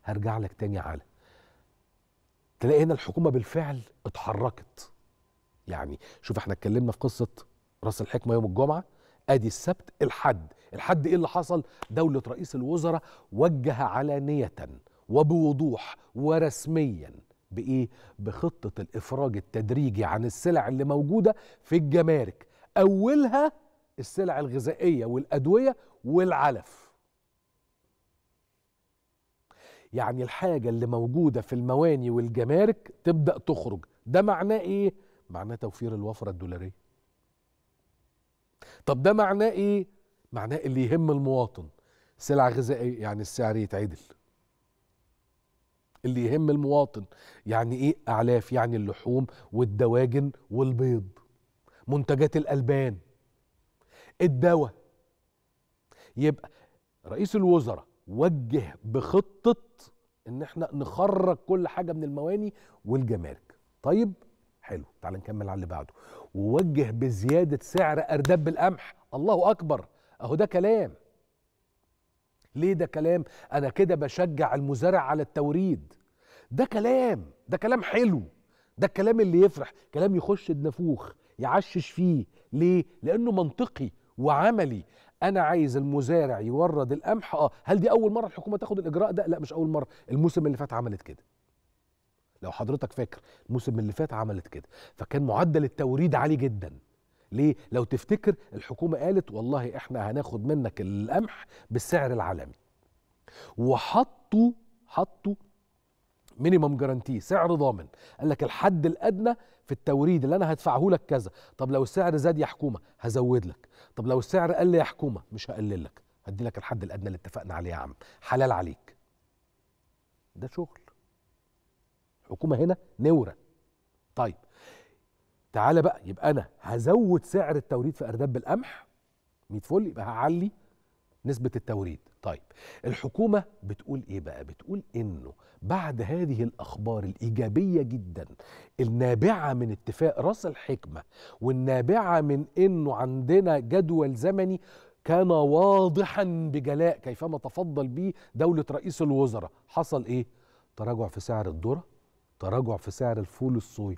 هرجع لك تاني على تلاقي هنا الحكومه بالفعل اتحركت يعني شوف احنا اتكلمنا في قصه راس الحكمه يوم الجمعه ادي السبت الحد الحد ايه اللي حصل دوله رئيس الوزراء وجه علانيه وبوضوح ورسميا بايه بخطه الافراج التدريجي عن السلع اللي موجوده في الجمارك اولها السلع الغذائيه والادويه والعلف يعني الحاجه اللي موجوده في المواني والجمارك تبدا تخرج ده معناه ايه معناه توفير الوفره الدولاريه طب ده معناه ايه معناه اللي يهم المواطن سلع غذائيه يعني السعر يتعدل اللي يهم المواطن يعني ايه اعلاف يعني اللحوم والدواجن والبيض منتجات الالبان الدواء يبقى رئيس الوزراء وجه بخطه ان احنا نخرج كل حاجه من المواني والجمارك طيب حلو تعال نكمل على اللي بعده ووجه بزياده سعر ارداب القمح الله اكبر اهو ده كلام ليه ده كلام انا كده بشجع المزارع على التوريد ده كلام ده كلام حلو ده الكلام اللي يفرح كلام يخش النافوخ يعشش فيه ليه لانه منطقي وعملي انا عايز المزارع يورد القمح اه هل دي اول مره الحكومه تاخد الاجراء ده لا مش اول مره الموسم اللي فات عملت كده لو حضرتك فاكر الموسم اللي فات عملت كده فكان معدل التوريد عالي جدا ليه لو تفتكر الحكومه قالت والله احنا هناخد منك القمح بالسعر العالمي وحطوا حطوا مينيمم جارانتي سعر ضامن قال لك الحد الادنى في التوريد اللي انا هدفعه لك كذا طب لو السعر زاد يا حكومه هزود لك طب لو السعر قل يا حكومه مش هقلل لك هدي لك الحد الادنى اللي اتفقنا عليه يا عم حلال عليك ده شغل الحكومه هنا نوره طيب تعالى بقى يبقى انا هزود سعر التوريد في ارداب القمح 100 فل يبقى هعلي نسبة التوريد طيب الحكومة بتقول ايه بقى بتقول انه بعد هذه الاخبار الايجابية جدا النابعة من اتفاق راس الحكمة والنابعة من انه عندنا جدول زمني كان واضحا بجلاء كيفما تفضل به دولة رئيس الوزراء حصل ايه تراجع في سعر الذرة تراجع في سعر الفول الصويا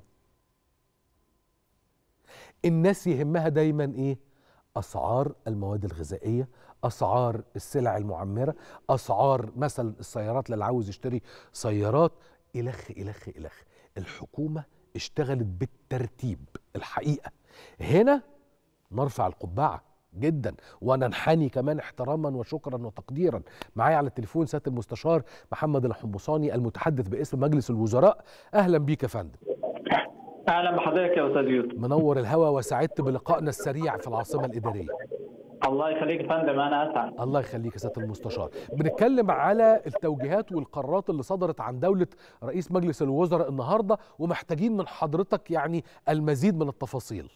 الناس يهمها دايما ايه اسعار المواد الغذائيه اسعار السلع المعمره اسعار مثلا السيارات للي عاوز يشتري سيارات الخ الخ الخ الحكومه اشتغلت بالترتيب الحقيقه هنا نرفع القبعه جدا وننحني كمان احتراما وشكرا وتقديرا معايا على التليفون سياده المستشار محمد الحمصاني المتحدث باسم مجلس الوزراء اهلا بيك يا فندم اهلا بحضرتك يا استاذ يوسف منور الهوا وسعدت بلقائنا السريع في العاصمه الاداريه الله يخليك يا فندم انا اسعد الله يخليك يا سياده المستشار بنتكلم على التوجيهات والقرارات اللي صدرت عن دوله رئيس مجلس الوزراء النهارده ومحتاجين من حضرتك يعني المزيد من التفاصيل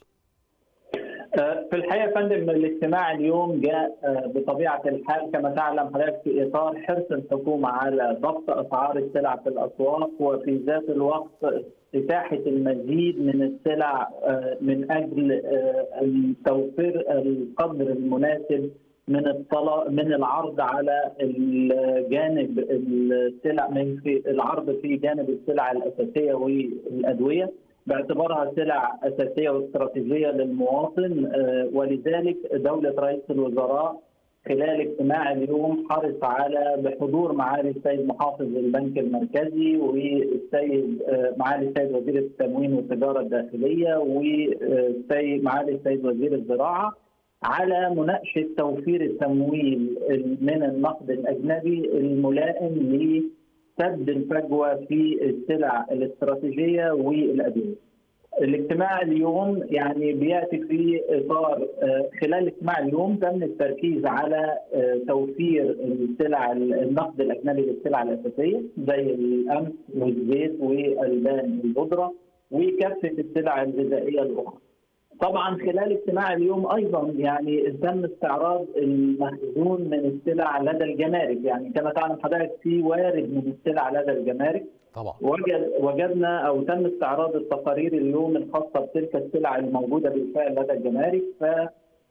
في الحقيقه يا فندم الاجتماع اليوم جاء بطبيعه الحال كما تعلم حضرتك في اطار حرص الحكومه على ضبط اسعار السلع في الاسواق وفي ذات الوقت اتاحه المزيد من السلع من اجل توفير القدر المناسب من الطلب من العرض على الجانب السلع من في العرض في جانب السلع الاساسيه والادويه باعتبارها سلع اساسيه واستراتيجيه للمواطن ولذلك دوله رئيس الوزراء خلال اجتماع اليوم حرص على بحضور معالي السيد محافظ البنك المركزي والسيد معالي السيد وزير التموين والتجاره الداخليه والسيد معالي السيد وزير الزراعه على مناقشه توفير التمويل من النقد الاجنبي الملائم لسد الفجوه في السلع الاستراتيجيه والادويه. الاجتماع اليوم يعني بياتي في اطار خلال الاجتماع اليوم تم التركيز على توفير السلع النقد الاجنبي للسلع الاساسيه زي القمح والزيت والبان البودره وكافه السلع الغذائيه الاخرى. طبعا خلال اجتماع اليوم ايضا يعني تم استعراض المخزون من السلع لدى الجمارك يعني كما تعلم حضرتك في وارد من السلع لدى الجمارك طبعا وجد وجدنا او تم استعراض التقارير اليوم الخاصه بتلك السلع الموجوده بالفعل لدى الجمارك ف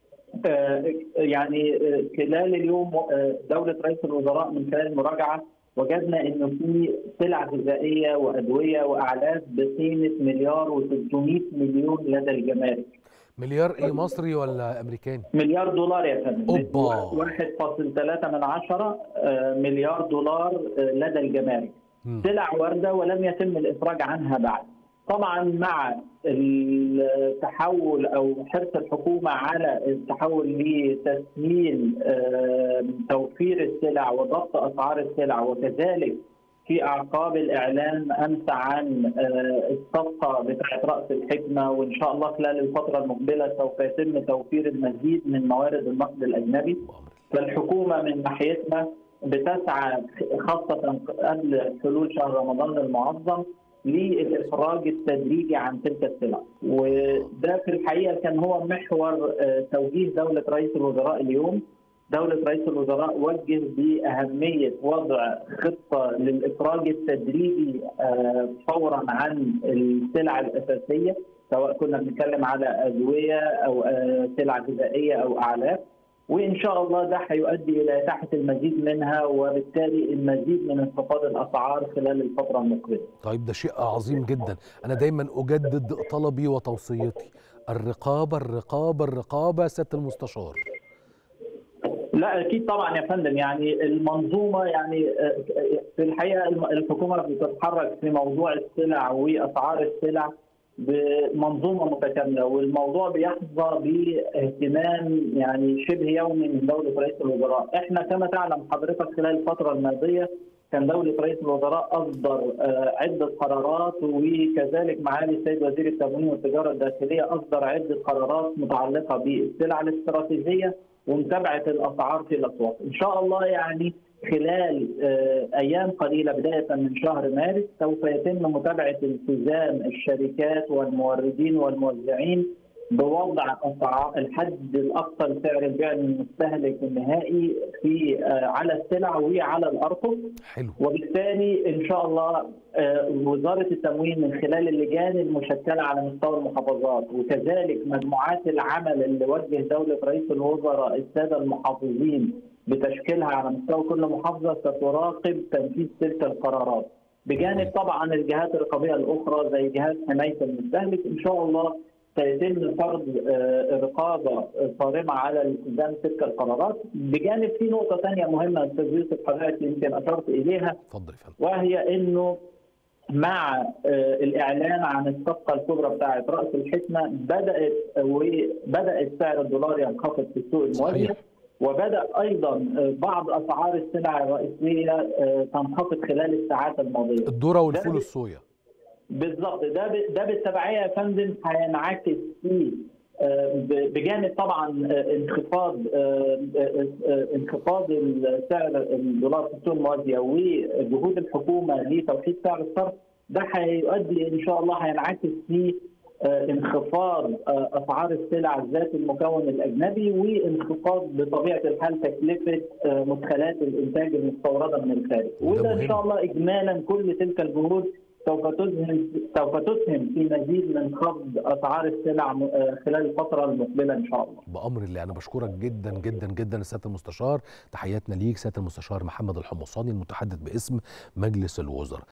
يعني خلال اليوم دوله رئيس الوزراء من خلال المراجعه وجدنا انه في سلع غذائيه وادويه واعلاف بقيمه مليار و600 مليون لدى الجمارك مليار ايه مصري ولا امريكاني مليار دولار يا فندم أوبا. 1.3 من عشرة آه، مليار دولار آه، لدى الجمارك مم. سلع واردة ولم يتم الإفراج عنها بعد طبعا مع التحول أو حرص الحكومة على التحول لتسهيل آه، توفير السلع وضبط أسعار السلع وكذلك في أعقاب الإعلان أمس عن آه، الصفقة بتاعت رأس الحكمة وإن شاء الله خلال الفترة المقبلة سوف يتم توفير المزيد من موارد النقد الأجنبي بأمر فالحكومه من ناحيتنا بتسعى خاصه قبل حلول شهر رمضان المعظم للافراج التدريجي عن تلك السلع وده في الحقيقه كان هو محور آه، توجيه دوله رئيس الوزراء اليوم دولة رئيس الوزراء وجه بأهمية وضع خطة للإفراج التدريجي آه، فورا عن السلع الأساسية سواء كنا بنتكلم على أدوية أو آه، سلع غذائية أو أعلاف وان شاء الله ده هيؤدي الى اتاحه المزيد منها وبالتالي المزيد من انخفاض الاسعار خلال الفتره المقبله. طيب ده شيء عظيم جدا انا دايما اجدد طلبي وتوصيتي الرقابه الرقابه الرقابه سياده المستشار لا اكيد طبعا يا فندم يعني المنظومه يعني آه، في الحقيقه الم- الحكومه بتتحرك في موضوع السلع واسعار السلع بمنظومه متكامله والموضوع بيحظى باهتمام يعني شبه يومي من دوله رئيس الوزراء، احنا كما تعلم حضرتك خلال الفتره الماضيه كان دولة رئيس الوزراء أصدر آه، عدة قرارات وكذلك معالي السيد وزير التموين والتجارة الداخلية أصدر عدة قرارات متعلقة بالسلع الاستراتيجية ومتابعة الأسعار في الأسواق إن شاء الله يعني خلال آه، أيام قليلة بداية من شهر مارس سوف يتم متابعة التزام الشركات والموردين والموزعين بوضع أسعار الحد الأقصى لسعر البيع للمستهلك النهائي في آه، على السلع وعلى الأرقف حلو وبالتالي ان شاء الله آه، وزاره التموين من خلال اللجان المشكله على مستوى المحافظات وكذلك مجموعات العمل اللي وجه دوله رئيس الوزراء الساده المحافظين بتشكيلها على مستوى كل محافظه ستراقب تنفيذ تلك القرارات بجانب طبعا الجهات الرقابيه الاخرى زي جهات حمايه المستهلك ان شاء الله سيتم فرض آه، رقابه صارمه على التزام تلك القرارات بجانب في نقطه ثانيه مهمه استاذ يوسف حضرتك يمكن اشرت اليها اتفضل يا فندم وهي انه مع آه، الاعلان عن الصفقه الكبرى بتاعه راس الحكمه بدات وبدات سعر الدولار ينخفض في السوق الموازي صحيح وبدا ايضا آه، بعض اسعار السلع الرئيسيه آه، تنخفض خلال الساعات الماضيه الذره والفول ده- الصويا بالضبط ده ب- ده بالتبعيه يا فندم هينعكس في آه، ب- بجانب طبعا آه، انخفاض آه، آه، آه، انخفاض سعر الدولار في السوق الموازيه وجهود الحكومه لتوحيد سعر الصرف ده هيؤدي ان شاء الله هينعكس في آه، انخفاض آه، اسعار السلع ذات المكون الاجنبي وانخفاض بطبيعه الحال تكلفه آه، مدخلات الانتاج المستورده من الخارج وده وده مهم. ان شاء الله اجمالا كل تلك الجهود سوف تسهم سوف تسهم في مزيد من خفض اسعار السلع م- آه، خلال الفتره المقبله ان شاء الله. بامر الله انا بشكرك جدا جدا جدا سياده المستشار تحياتنا ليك سياده المستشار محمد الحمصاني المتحدث باسم مجلس الوزراء